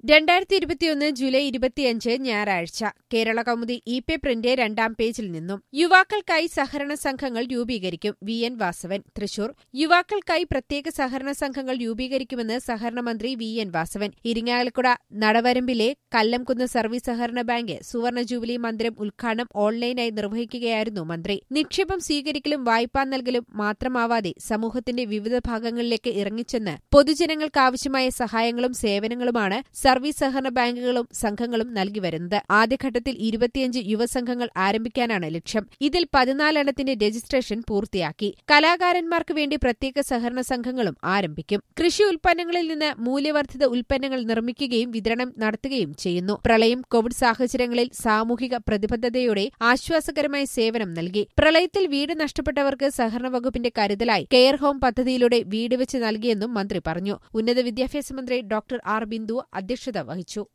രണ്ടായിരത്തി ഇരുപത്തിയൊന്ന് ജൂലൈ ഇരുപത്തിയഞ്ച് ഞായറാഴ്ച Kerala Kaumudi e pay print രണ്ടാം പേജിൽ നിന്നും യുവാക്കൾക്കായി സഹകരണ സംഘങ്ങൾ രൂപീകരിക്കും വി എൻ വാസവൻ തൃശൂർ യുവാക്കൾക്കായി പ്രത്യേക സഹകരണ സംഘങ്ങൾ രൂപീകരിക്കുമെന്ന് സഹകരണ മന്ത്രി വി എൻ വാസവൻ ഇരിങ്ങാലക്കുട നടവരമ്പിലെ കല്ലംകുന്ന് സർവീസ് സഹകരണ ബാങ്ക് സുവർണ ജൂബിലി മന്ദിരം ഉദ്ഘാടനം ഓൺലൈനായി നിർവഹിക്കുകയായിരുന്നു മന്ത്രി നിക്ഷേപം സ്വീകരിക്കലും വായ്പാ നൽകലും മാത്രമാവാതെ സമൂഹത്തിന്റെ വിവിധ ഭാഗങ്ങളിലേക്ക് ഇറങ്ങിച്ചെന്ന് പൊതുജനങ്ങൾക്കാവശ്യമായ സഹായങ്ങളും സേവനങ്ങളുമാണ് സർവീസ് സഹകരണ ബാങ്കുകളും സംഘങ്ങളും നൽകി വരുന്നത് ആദ്യഘട്ടത്തിൽ ഇരുപത്തിയഞ്ച് യുവസംഘങ്ങൾ ആരംഭിക്കാനാണ് ലക്ഷ്യം ഇതിൽ പതിനാലെണ്ണത്തിന്റെ രജിസ്ട്രേഷൻ പൂർത്തിയാക്കി കലാകാരന്മാർക്ക് വേണ്ടി പ്രത്യേക സഹകരണ സംഘങ്ങളും ആരംഭിക്കും കൃഷി ഉൽപ്പന്നങ്ങളിൽ നിന്ന് മൂല്യവർദ്ധിത ഉൽപ്പന്നങ്ങൾ നിർമ്മിക്കുകയും വിതരണം നടത്തുകയും ചെയ്യുന്നു പ്രളയം കോവിഡ് സാഹചര്യങ്ങളിൽ സാമൂഹിക പ്രതിബദ്ധതയോടെ ആശ്വാസകരമായ സേവനം നൽകി പ്രളയത്തിൽ വീട് നഷ്ടപ്പെട്ടവർക്ക് സഹകരണ വകുപ്പിന്റെ കരുതലായി കെയർ ഹോം പദ്ധതിയിലൂടെ വീട് വെച്ച് നൽകിയെന്നും മന്ത്രി പറഞ്ഞു ഉന്നത വിദ്യാഭ്യാസ മന്ത്രി ഡോക്ടർ ആർ ബിന്ദു അധ്യക്ഷത വഹിച്ചു